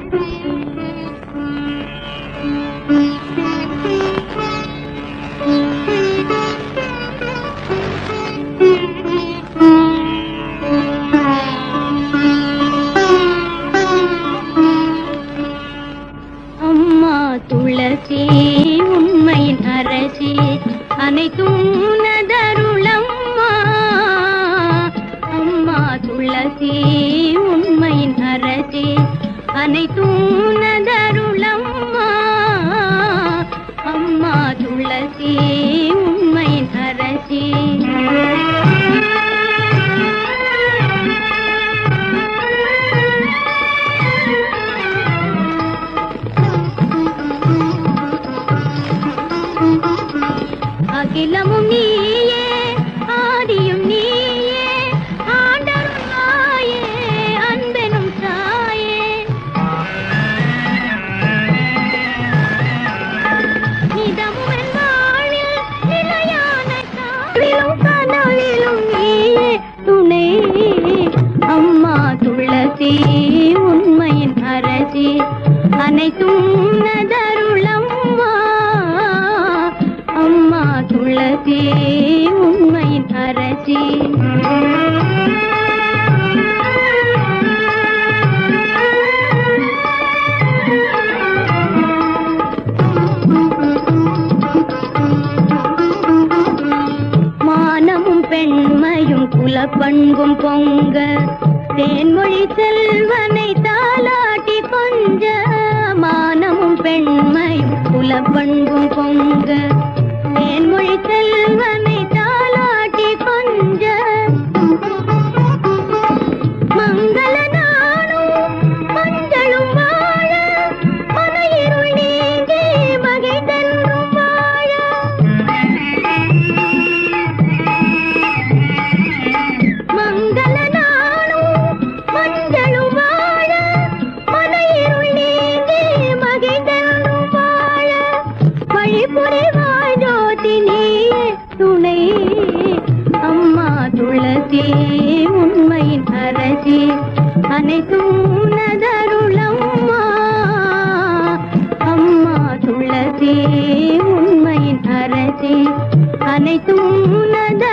அம்மா துளசி உண்மையின் அரசி அனைத்தும் உனதருளம்மா அம்மா துளசி உண்மையின் அரசி அனைத்தும் உனதருளம்மா அம்மா துளசி உண்மையின் அரசி அகிலமும் நீயே ஆதியும் நீயே ஆண்டரும் நாயே அன்பெனும் தாயே நிதமும் என் வாழ்வில் நிலையான காவிலும் கனவிலும் நீயே துணை அம்மா துளசி உண்மையின் அரசி அனைத்தும் உனதருளம்மா அம்மா துளசி உண்மையின் அரசி மானமும் பெண்மையும் குலப்பண்பும் பொங்க தேன்மொழி செல்வனை தாலாட்டி கொஞ்ச மானமும் பெண்மையும் குலப்பண்பும் பொங்க தேன்மொழி செல்வனை தாலாட்டி கொஞ்ச மங்கள நாளும் மஞ்சளும் வாழ மனையிருள் நீங்கி மகிழ்ந்தென்றும் வாழ மங்கள நாளும் மஞ்சளும் வாழ மனையிருள் நீங்கி மகிழ்ந்தென்றும் வாழ வழிபுரிவாய் ஜோதி நீயே துணை அம்மா துளசி உண்மையின் அரசி அனைத்தும் உனதருளம்மா அம்மா துளசி உண்மையின் அரசி அனைத்தும் உனத